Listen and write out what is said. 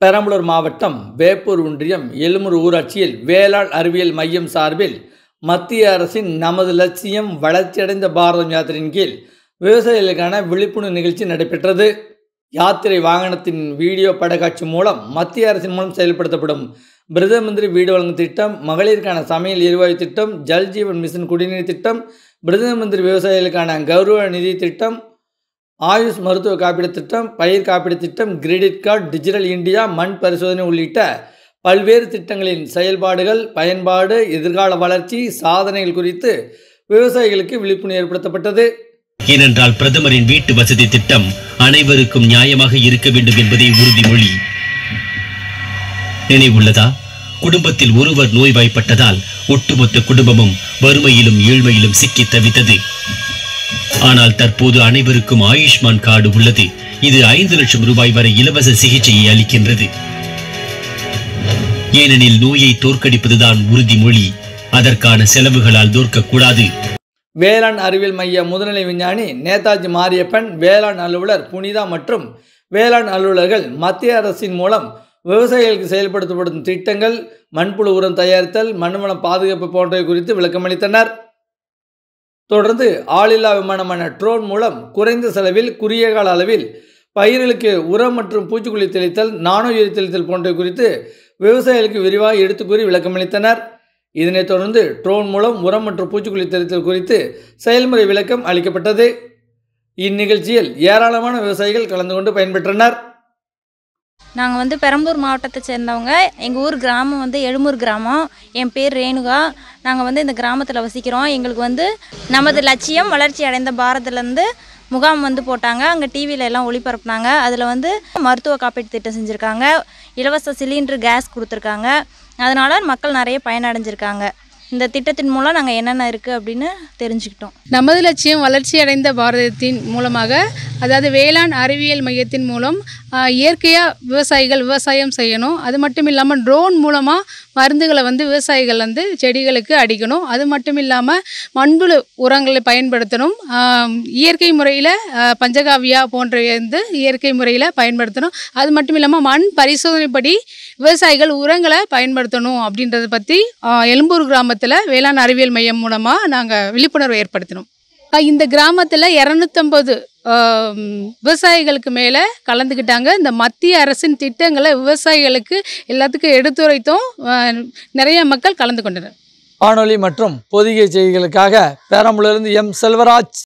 பெரம்பலூர் மாவட்டம் வேப்பூர் ஒன்றியம் எழுமூர் ஊராட்சியில் வேளாண் அறிவியல் மையம் சார்பில் மத்திய அரசின் நமது லட்சியம் வளர்ச்சியடைந்த பாரதம் யாத்திரையின் கீழ் விவசாயிகளுக்கான விழிப்புணர்வு நிகழ்ச்சி நடைபெற்றது யாத்திரை வாகனத்தின் வீடியோ படக்காட்சி மூலம் மத்திய அரசின் மூலம் செயல்படுத்தப்படும் பிரதம மந்திரி வீடு வழங்கும் திட்டம் மகளிருக்கான சமையல் எரிவாயு திட்டம் ஜல் ஜீவன் மிஷன் குடிநீர் திட்டம் பிரதம மந்திரி விவசாயிகளுக்கான கௌரவ நிதி திட்டம் ஆயுஷ் மருத்துவ காப்பீடு திட்டம் பயிர் காப்பீடு திட்டம் கிரெடிட் கார்டு டிஜிட்டல் இந்தியா மண் பரிசோதனை உள்ளிட்ட பல்வேறு திட்டங்களின் செயல்பாடுகள் பயன்பாடு எதிர்கால வளர்ச்சி சாதனைகள் குறித்து விவசாயிகளுக்கு விழிப்புணர்வு ஏற்படுத்தப்பட்டது ஏனென்றால் பிரதமரின் வீட்டு வசதி திட்டம் அனைவருக்கும் நியாயமாக இருக்க வேண்டும் என்பதே உறுதிமொழி நினைவுள்ளதா குடும்பத்தில் ஒருவர் நோய்வாய்ப்பட்டதால் ஒட்டுமொத்த குடும்பமும் வறுமையிலும் ஏழ்மையிலும் சிக்கி தவித்தது ஆனால் தற்போது அனைவருக்கும் ஆயுஷ்மான் கார்டு உள்ளது இது ஐந்து லட்சம் ரூபாய் வரை இலவச சிகிச்சையை அளிக்கின்றது ஏனெனில் நோயை தோற்கடிப்பதுதான் உறுதிமொழி அதற்கான செலவுகளால் தோற்கக்கூடாது வேளாண் அறிவியல் மைய முதுநிலை விஞ்ஞானி நேதாஜி மாரியப்பன் வேளாண் அலுவலர் புனிதா மற்றும் வேளாண் அலுவலர்கள் மத்திய அரசின் மூலம் விவசாயிகளுக்கு செயல்படுத்தப்படும் திட்டங்கள் மண்புழு உரம் தயாரித்தல் மண்வளம் பாதுகாப்பு போன்றவை குறித்து விளக்கமளித்தனர் தொடர்ந்து ஆளில்லா விமானமான ட்ரோன் மூலம் குறைந்த செலவில் குறுகிய கால அளவில் பயிர்களுக்கு உரம் மற்றும் பூச்சிக்கொல்லி தெளித்தல் நானோயுரி தெளித்தல் போன்றவை குறித்து விவசாயிகளுக்கு விரிவாக எடுத்து கூறி விளக்கமளித்தனர் இதனைத் தொடர்ந்து ட்ரோன் மூலம் உரம் மற்றும் பூச்சிக்கொல்லி தெளித்தல் குறித்து செயல்முறை விளக்கம் அளிக்கப்பட்டது இந்நிகழ்ச்சியில் ஏராளமான விவசாயிகள் கலந்து கொண்டு பயன்பெற்றனர் நாங்கள் வந்து பெரம்பலூர் மாவட்டத்தை சேர்ந்தவங்க எங்கள் ஊர் கிராமம் வந்து எழுமூர் கிராமம் என் பேர் ரேணுகா நாங்கள் வந்து இந்த கிராமத்தில் வசிக்கிறோம் எங்களுக்கு வந்து நமது லட்சியம் வளர்ச்சி அடைந்த பாரதிலேருந்து முகாம் வந்து போட்டாங்க அங்கே டிவியில் எல்லாம் ஒளிபரப்புனாங்க அதில் வந்து மருத்துவ காப்பீட்டு திட்டம் செஞ்சுருக்காங்க இலவச சிலிண்டர் கேஸ் கொடுத்துருக்காங்க அதனால் மக்கள் நிறைய பயனடைஞ்சிருக்காங்க இந்த திட்டத்தின் மூலம் நாங்கள் என்னென்ன இருக்குது அப்படின்னு தெரிஞ்சுக்கிட்டோம் நமது லட்சியம் வளர்ச்சி அடைந்த பாரதத்தின் மூலமாக அதாவது வேளாண் அறிவியல் மையத்தின் மூலம் இயற்கையாக விவசாயிகள் விவசாயம் செய்யணும் அது மட்டும் இல்லாமல் ட்ரோன் மூலமாக மருந்துகளை வந்து விவசாயிகள் வந்து செடிகளுக்கு அடிக்கணும் அது மட்டும் இல்லாமல் மண்புழு உரங்களை பயன்படுத்தணும் ஆம், இயற்கை முறையில் பஞ்சகாவியா போன்ற வந்து இயற்கை முறையில் பயன்படுத்தணும் அது மட்டும் இல்லாமல் மண் பரிசோதனைப்படி விவசாயிகள் உரங்களை பயன்படுத்தணும் அப்படின்றத பற்றி எழும்பூர் கிராமத்தில் வேளாண் அறிவியல் மையம் மூலமாக நாங்கள் விழிப்புணர்வு ஏற்படுத்தினோம் அஹ் இந்த கிராமத்தில் இரநூத்தம்பது விவசாயிகளுக்கு மேலே கலந்துக்கிட்டாங்க இந்த மத்திய அரசின் திட்டங்களை விவசாயிகளுக்கு எல்லாத்துக்கும் எடுத்துரைத்தோம் அஹ் நிறைய மக்கள் கலந்து கொண்டனர் வானொலி மற்றும் பொதிகை செய்திகளுக்காக பெரம்பலூரிலிருந்து எம் செல்வராஜ்